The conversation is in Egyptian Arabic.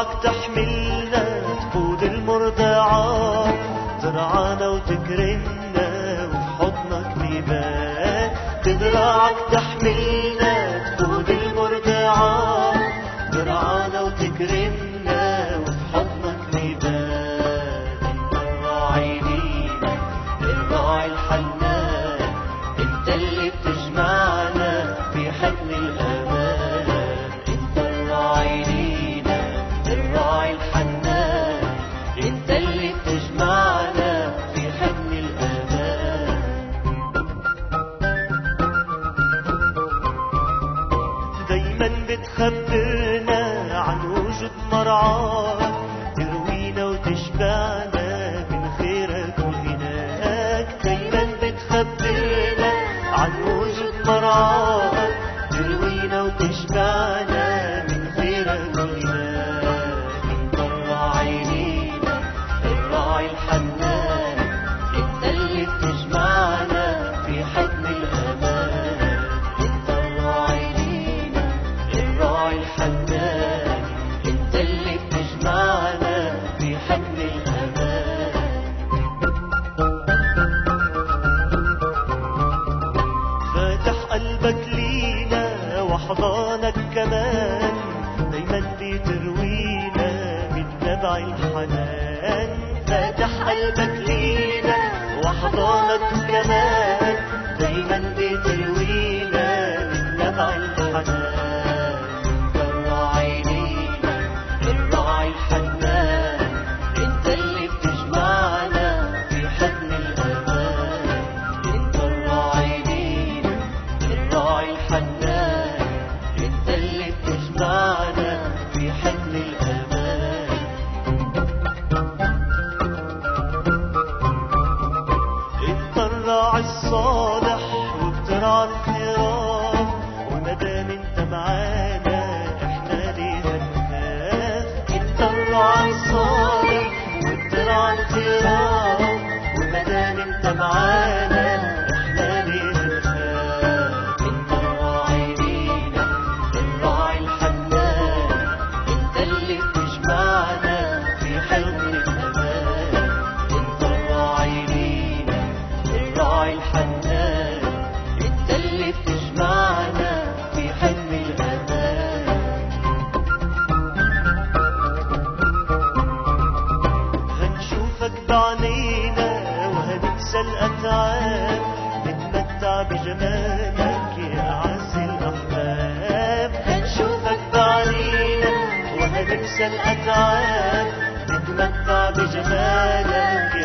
تحملنا تقود المرضعات ترعانا وتكرمنا وفي حضنك نبات تدرعك تحملنا تقود المرضعات ترعانا وتكرمنا وفي حضنك نبات انت الراعي لينا الراعي الحنان انت اللي بتجمعنا في حضن الامان انت الراعي لينا الراعي الحنان انت اللي بتجمعنا في حضن الامان دايما بتخبرنا عن وجود مرعاك تروينا وتشبعنا من خيرك وغناك دايما بتخبرنا عن وجود مرعاك تروينا وتشبعنا من خيرك وغناك انت الراعي لينا الراعي الحنان انت اللي بتجمعنا في حضن الامان انت الراعي لينا الراعي الحنان انت اللي بتجمعنا في حضن الامان فاتح قلبك لينا واحضانك كمان دايما بتروينا من نبع الحنان فاتح قلبك لينا واحضانك كمان دايما بتروينا من نبع الحنان انت الراعي لينا الراعي الحنان انت اللي بتجمعنا في حضن الامان انت الراعي لينا الراعي الحنان انت اللي بتجمعنا في حضن الامان انت الراعي الصالح وبترعى الخيرات ومادام انت معانا احنا ليه هنخاف انت الراعي الصالح وبترعى الخيرات ومادام انت معانا احنا ليه هنخاف انت الراعي لينا الراعي الحنان انت اللي بتجمعنا في حضن الامان انت الراعي لينا الراعي الحنان انت اللي بتجمعنا في حضن الامان هنشوفك بعينينا وهننسى الأتعاب نتمتع بجمالك يا أعز الأحباب هنشوفك بعينينا وهننسى الأتعاب نتمتع بجمالك